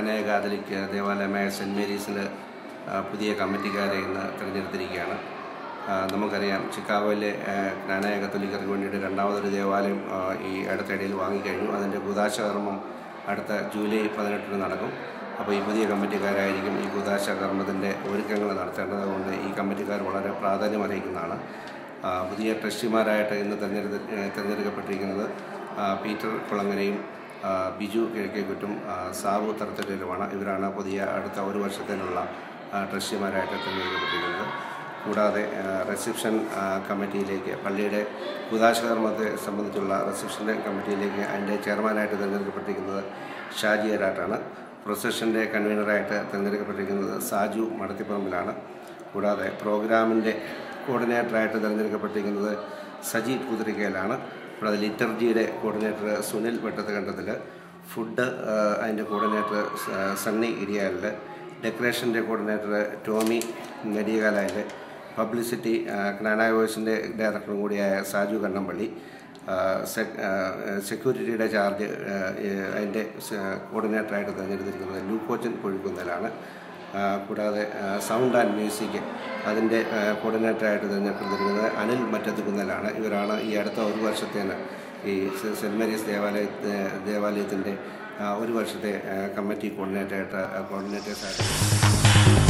ജ്ഞാനായ കാതലിക്ക് ദേവാലയമായ cent മേരീസിൽ പുതിയ കമ്മിറ്റിക്കാരെ ഇന്ന് തിരഞ്ഞെടുത്തിരിക്കുകയാണ് ആ, നമുക്കറിയാം ചിക്കാഗോയിലെ ആ, ജ്ഞാനായ കത്തോലിക്കർക്ക് വേണ്ടിയിട്ട് രണ്ടാമതൊരു ദേവാലയം ആ, ഈ അടുത്തിടയിൽ വാങ്ങിക്കഴിഞ്ഞു അതിൻ്റെ കുദാശകർമ്മം അടുത്ത ജൂലൈ പതിനെട്ടിന് നടക്കും അപ്പോൾ ഈ പുതിയ കമ്മിറ്റിക്കാരായിരിക്കും ഈ കുദാശ കർമ്മത്തിൻ്റെ ഒരുക്കങ്ങൾ നടത്തേണ്ടത് അതുകൊണ്ട് ഈ കമ്മിറ്റിക്കാർ വളരെ പ്രാധാന്യം അറിയിക്കുന്നതാണ് ആ, പുതിയ ട്രസ്റ്റിമാരായിട്ട് ഇന്ന് തിരഞ്ഞെടുത്ത് ഏഹ് തിരഞ്ഞെടുക്കപ്പെട്ടിരിക്കുന്നത് ആ, പീറ്റർ കുളങ്ങരയും ആ, ബിജു കിഴക്കേക്കുറ്റും ആ, സാബു തറത്തട്ടിലുമാണ് ഇവരാണ് പുതിയ അടുത്ത ഒരു വർഷത്തേനുള്ള ആ, ട്രസ്റ്റിമാരായിട്ട് തിരഞ്ഞെടുക്കപ്പെട്ടിരിക്കുന്നത് കൂടാതെ ആ, റിസപ്ഷൻ ആ, കമ്മിറ്റിയിലേക്ക് പള്ളിയുടെ കുദാശകർമ്മത്തെ സംബന്ധിച്ചുള്ള റിസപ്ഷൻ്റെ കമ്മിറ്റിയിലേക്ക് അതിൻ്റെ ചെയർമാനായിട്ട് തിരഞ്ഞെടുക്കപ്പെട്ടിരിക്കുന്നത് ഷാജി അരാട്ടാണ് പ്രൊസഷൻ്റെ കൺവീനറായിട്ട് തിരഞ്ഞെടുക്കപ്പെട്ടിരിക്കുന്നത് സാജു മടത്തിപ്പറമ്പിലാണ് കൂടാതെ പ്രോഗ്രാമിൻ്റെ കോർഡിനേറ്ററായിട്ട് തിരഞ്ഞെടുക്കപ്പെട്ടിരിക്കുന്നത് സജി പുതിരിക്കയിലാണ് കൂടാതെ ലിറ്റർജിയുടെ കോർഡിനേറ്റർ സുനിൽ വെട്ടത്തുകണ്ടത്തിൽ ഫുഡ് ആ, അതിൻ്റെ കോർഡിനേറ്റർ സ- സണ്ണി ഇരിയാലിൽ ഡെക്കറേഷൻ്റെ കോർഡിനേറ്റർ ടോമി നെടിയകാലായിൽ പബ്ലിസിറ്റി ജ്ഞാനായ വോയ്സിൻ്റെ ഡയറക്ടറും കൂടിയായ സാജു കണ്ണമ്പള്ളി ആ, സെ- ആ, സെക്യൂരിറ്റിയുടെ ചാർജ് ആ, ഏ, അതിൻ്റെ സ- കോർഡിനേറ്ററായിട്ട് തിരഞ്ഞെടുത്തിരിക്കുന്നത് ലൂക്കോച്ചൻ കൊഴുക്കുന്നതിലാണ് ആ, കൂടാതെ ആ, സൗണ്ട് ആൻഡ് മ്യൂസിക് അതിൻ്റെ ആ, കോർഡിനേറ്ററായിട്ട് തിരഞ്ഞെടുത്തിരിക്കുന്നത് അനിൽ മറ്റത്തുകുന്നലാണ് ഇവരാണ് ഈ അടുത്ത ഒരു വർഷത്തേന് ഈ സെ- സെൻറ്റ് മേരീസ് ദേവാലയ ദേവാലയത്തിൻ്റെ ആ, ഒരു വർഷത്തെ ആ, കമ്മിറ്റി കോർഡിനേറ്ററായിട്ട് കോർഡിനേറ്റേഴ്സായിട്ട്